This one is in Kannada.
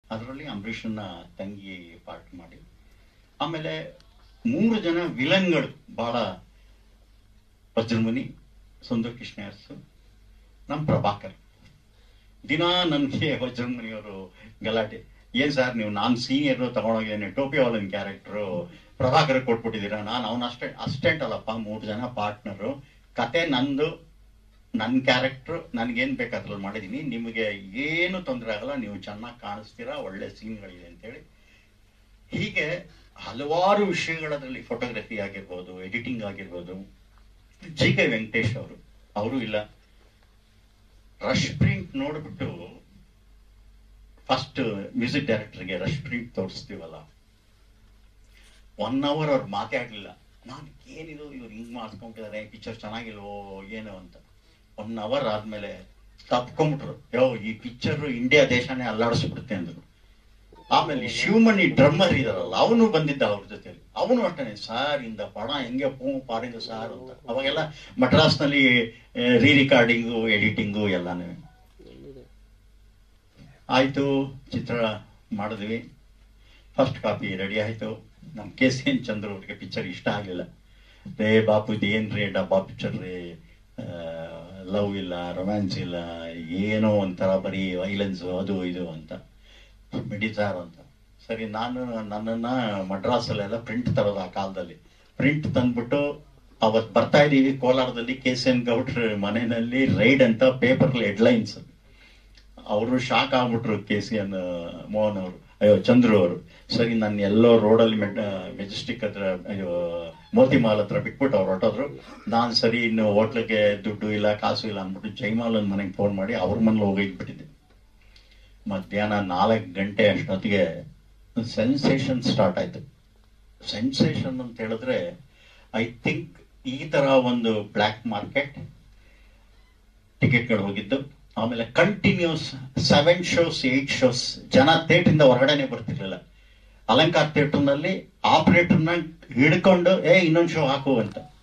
ಅದರಲ್ಲಿ ಅಂಬರೀಷನ್ನ ತಂಗಿ ಪಾರ್ಟ್ ಮಾಡಿ ಆಮೇಲೆ ಮೂರು ಜನ ವಿಲನ್ಗಳು ಬಹಳ ವಜ್ರಮುನಿ ಸುಂದರ್ ಕೃಷ್ಣ ಅರಸು ನಮ್ಮ ಪ್ರಭಾಕರ್ ದಿನ ನನಗೆ ವಜ್ರಮುನಿಯವರು ಗಲಾಟೆ ಏನ್ ಸರ್ ನೀವು ನಾನು ಸೀನಿಯರ್ ತಗೊಂಡೋಗಿದ್ದೇನೆ ಟೋಪಿ ಅವಲನ್ ಕ್ಯಾರೆಕ್ಟರ್ ಪ್ರಭಾಕರ್ ಕೊಟ್ಬಿಟ್ಟಿದ್ದೀರಾ ನಾನು ಅವನ ಅಷ್ಟೇ ಅಸ್ಟೆಂಟ್ ಅಲ್ಲಪ್ಪ ಮೂರು ಜನ ಪಾರ್ಟ್ನರು ಕತೆ ನಂದು ನನ್ನ ಕ್ಯಾರೆಕ್ಟರ್ ನನ್ಗೇನ್ ಬೇಕಾದ್ರಲ್ಲಿ ಮಾಡಿದೀನಿ ನಿಮಗೆ ಏನು ತೊಂದರೆ ಆಗಲ್ಲ ನೀವು ಚೆನ್ನಾಗಿ ಕಾಣಿಸ್ತೀರಾ ಒಳ್ಳೆ ಸೀನ್ಗಳಿದೆ ಅಂತೇಳಿ ಹೀಗೆ ಹಲವಾರು ವಿಷಯಗಳದ್ರಲ್ಲಿ ಫೋಟೋಗ್ರಫಿ ಆಗಿರ್ಬೋದು ಎಡಿಟಿಂಗ್ ಆಗಿರ್ಬೋದು ಜಿ ಕೆ ವೆಂಕಟೇಶ್ ಅವರು ಅವರು ಇಲ್ಲ ರಶ್ ಪ್ರಿಂಟ್ ನೋಡ್ಬಿಟ್ಟು ಫಸ್ಟ್ ಮ್ಯೂಸಿಕ್ ಡೈರೆಕ್ಟರ್ಗೆ ರಶ್ ಪ್ರಿಂಟ್ ತೋರಿಸ್ತೀವಲ್ಲ ಒನ್ ಅವರ್ ಅವ್ರು ಮಾತಾಡ್ಲಿಲ್ಲ ನಾನು ಏನಿದು ಇವ್ರು ಹಿಂಗ್ ಮಾಡ್ಸ್ಕೊಂಬಿಟ್ಟಿದ್ದಾರೆ ಪಿಕ್ಚರ್ ಚೆನ್ನಾಗಿಲ್ವೋ ಏನು ಅಂತ ಒನ್ ಅವರ್ ಆದ್ಮೇಲೆ ತಪ್ಕೊಂಡ್ಬಿಟ್ರು ಯೋ ಈ ಪಿಕ್ಚರ್ ಇಂಡಿಯಾ ದೇಶನೇ ಅಲ್ಲಾಡಿಸ್ಬಿಡುತ್ತೆ ಅಂದ್ರು ಆಮೇಲೆ ಶಿವಮಣಿ ಡ್ರಮ್ಮರ್ ಇದಾರಲ್ಲ ಅವನು ಬಂದಿದ್ದ ಅವ್ರ ಜೊತೆಲಿ ಅವನು ಅಷ್ಟೇ ಸಾರ್ ಇಂದ ಪಣ ಹೆಂಗೆ ಪೂ ಪಾರಿಂದ ಸಾರ್ ಅಂತ ಅವಾಗೆಲ್ಲ ಮಡ್ರಾಸ್ನಲ್ಲಿ ರೀ ರಿಕಾರ್ಡಿಂಗು ಎಡಿಟಿಂಗು ಎಲ್ಲಾನು ಆಯ್ತು ಚಿತ್ರ ಮಾಡಿದ್ವಿ ಫಸ್ಟ್ ಕಾಪಿ ರೆಡಿ ಆಯ್ತು ನಮ್ ಕೆ ಸಿ ಎನ್ ಚಂದ್ರ ಅವ್ರಿಗೆ ಪಿಕ್ಚರ್ ಇಷ್ಟ ಆಗ್ಲಿಲ್ಲ ರೇ ಬಾಪು ಇದೇನ್ರಿ ಡಬ್ಬಾ ಪಿಕ್ಚರ್ ರೀ ಲವ್ ಇಲ್ಲ ರೊಮ್ಯಾನ್ಸ್ ಇಲ್ಲ ಏನೋ ಒಂಥರ ಬರೀ ವೈಲೆನ್ಸ್ ಅದು ಇದು ಅಂತ ಬಿಡಿ ಸಾರ್ ಅಂತ ಸರಿ ನಾನು ನನ್ನನ್ನ ಮಡ್ರಾಸಲ್ಲೆಲ್ಲ ಪ್ರಿಂಟ್ ತರೋದು ಆ ಕಾಲದಲ್ಲಿ ಪ್ರಿಂಟ್ ತಂದ್ಬಿಟ್ಟು ಅವತ್ ಬರ್ತಾ ಇದೀವಿ ಕೋಲಾರದಲ್ಲಿ ಕೆ ಸಿ ಎನ್ ಗೌಡ್ರ ಮನೆಯಲ್ಲಿ ರೈಡ್ ಅಂತ ಪೇಪರ್ ಹೆಡ್ಲೈನ್ಸ್ ಅವರು ಶಾಕ್ ಆಗ್ಬಿಟ್ರು ಕೆ ಸಿ ಎನ್ ಮೋಹನ್ ಅವರು ಅಯ್ಯೋ ಚಂದ್ರು ಅವರು ಸರಿ ನಾನು ಎಲ್ಲೋ ರೋಡಲ್ಲಿ ಮೆಜೆಸ್ಟಿಕ್ ಹತ್ರ ಅಯ್ಯೋ ಮೋತಿಮಾಲ್ ಹತ್ರ ಬಿಟ್ಬಿಟ್ಟು ಅವ್ರು ಹೊರಟೋದ್ರು ನಾನು ಸರಿ ಇನ್ನು ಹೋಟ್ಲಿಗೆ ದುಡ್ಡು ಇಲ್ಲ ಕಾಸು ಇಲ್ಲ ಅಂದ್ಬಿಟ್ಟು ಜೈಮಾಲನ್ ಮನೆಗೆ ಫೋನ್ ಮಾಡಿ ಅವ್ರ ಮನೇಲಿ ಹೋಗಿಟ್ಬಿಟ್ಟಿದ್ದೆ ಮಧ್ಯಾಹ್ನ ನಾಲ್ಕು ಗಂಟೆ ಅಷ್ಟೊತ್ತಿಗೆ ಸೆನ್ಸೇಷನ್ ಸ್ಟಾರ್ಟ್ ಆಯ್ತು ಸೆನ್ಸೇಷನ್ ಅಂತ ಹೇಳಿದ್ರೆ ಐ ಥಿಂಕ್ ಈ ತರ ಒಂದು ಬ್ಲ್ಯಾಕ್ ಮಾರ್ಕೆಟ್ ಟಿಕೆಟ್ಗಳು ಹೋಗಿದ್ದು ಆಮೇಲೆ continuous seven shows eight shows ಜನ ಥಿಯೇಟ್ರಿಂದ ಹೊರಗಡೆನೆ ಬರ್ತಿರ್ಲಿಲ್ಲ ಅಲಂಕಾರ್ ಥಿಯೇಟರ್ನಲ್ಲಿ ಆಪರೇಟರ್ನ ಹಿಡ್ಕೊಂಡು ಏ ಇನ್ನೊಂದು ಶೋ ಹಾಕು ಅಂತ